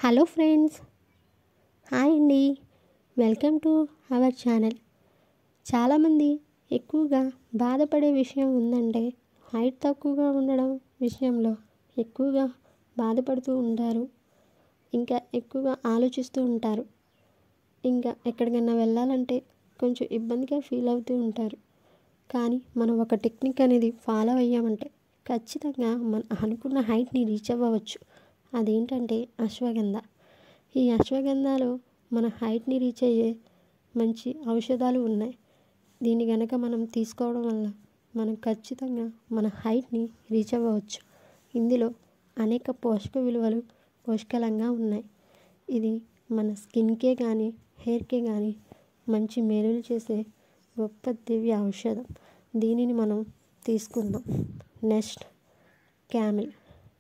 hello friends hi అండి welcome to our channel చాలామంది ఎక్కువగా బాధపడే విషయం ఉందంటే హైట్ తక్కువగా ఉండడం విషయంలో ఎక్కువగా బాధపడుతూ ఉంటారు ఇంకా ఎక్కువగా ఆలోచిస్తూ ఉంటారు ఇంకా ఎక్కడికైనా వెళ్ళాలంటే కొంచెం ఇబ్బందిగా ఫీల్ అవుతూ ఉంటారు కానీ మనం ఒక టెక్నిక్ అనేది ఫాలో అయ్యామంటే ఖచ్చితంగా మన అనుకున్న హైట్ని రీచ్ అవ్వవచ్చు అదేంటంటే అశ్వగంధ ఈ అశ్వగంధలో మన హైట్ని రీచ్ అయ్యే మంచి ఔషధాలు ఉన్నాయి దీన్ని గనక మనం తీసుకోవడం వల్ల మనం ఖచ్చితంగా మన హైట్ని రీచ్ అవ్వవచ్చు ఇందులో అనేక పోషక విలువలు పోషకలంగా ఉన్నాయి ఇది మన స్కిన్కే కానీ హెయిర్కే కానీ మంచి మేలులు చేసే గొప్ప దివ్య ఔషధం దీనిని మనం తీసుకుందాం నెక్స్ట్ క్యామిల్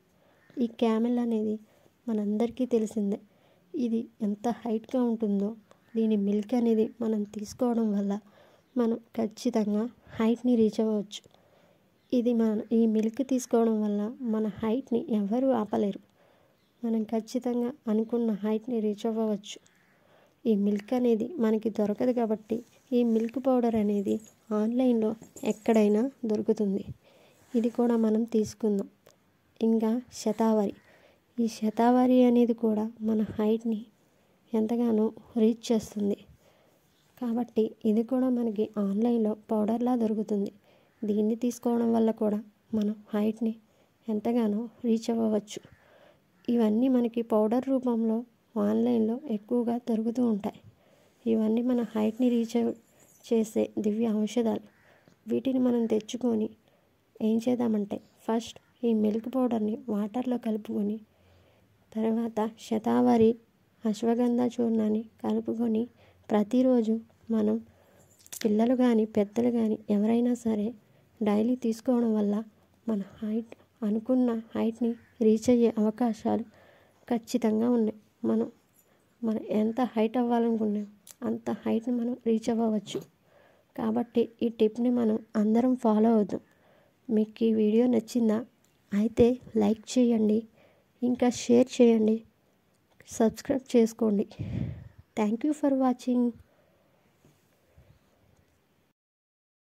ఈ క్యామెల్ అనేది మనందరికీ తెలిసిందే ఇది ఎంత హైట్గా ఉంటుందో దీని మిల్క్ అనేది మనం తీసుకోవడం వల్ల మనం ఖచ్చితంగా హైట్ని రీచ్ అవ్వచ్చు ఇది మన ఈ మిల్క్ తీసుకోవడం వల్ల మన హైట్ని ఎవరు ఆపలేరు మనం ఖచ్చితంగా అనుకున్న హైట్ని రీచ్ అవ్వవచ్చు ఈ మిల్క్ అనేది మనకి దొరకదు కాబట్టి ఈ మిల్క్ పౌడర్ అనేది ఆన్లైన్లో ఎక్కడైనా దొరుకుతుంది ఇది కూడా మనం తీసుకుందాం ఇంకా శతావరి ఈ శతావరి అనేది కూడా మన హైట్ని ఎంతగానో రీచ్ చేస్తుంది కాబట్టి ఇది కూడా మనకి ఆన్లైన్లో పౌడర్లా దొరుకుతుంది దీన్ని తీసుకోవడం వల్ల కూడా మనం హైట్ని ఎంతగానో రీచ్ అవ్వవచ్చు ఇవన్నీ మనకి పౌడర్ రూపంలో ఆన్లైన్లో ఎక్కువగా దొరుకుతూ ఉంటాయి ఇవన్నీ మన హైట్ని రీచ్ చేసే దివ్య ఔషధాలు వీటిని మనం తెచ్చుకొని ఏం చేద్దామంటే ఫస్ట్ ఈ మిల్క్ పౌడర్ని వాటర్లో కలుపుకొని తర్వాత శతావరి అశ్వగంధ చూర్ణాన్ని కలుపుకొని ప్రతిరోజు మనం పిల్లలు కానీ పెద్దలు కానీ ఎవరైనా సరే డైలీ తీసుకోవడం వల్ల మన హైట్ అనుకున్న హైట్ని రీచ్ అయ్యే అవకాశాలు ఖచ్చితంగా ఉన్నాయి మనం మనం ఎంత హైట్ అవ్వాలనుకున్నాం అంత హైట్ని మనం రీచ్ అవ్వవచ్చు కాబట్టి ఈ టిప్ని మనం అందరం ఫాలో అవుదాం మీకు ఈ వీడియో నచ్చిందా అయితే లైక్ చేయండి ఇంకా షేర్ చేయండి సబ్స్క్రైబ్ చేసుకోండి థ్యాంక్ యూ ఫర్ వాచింగ్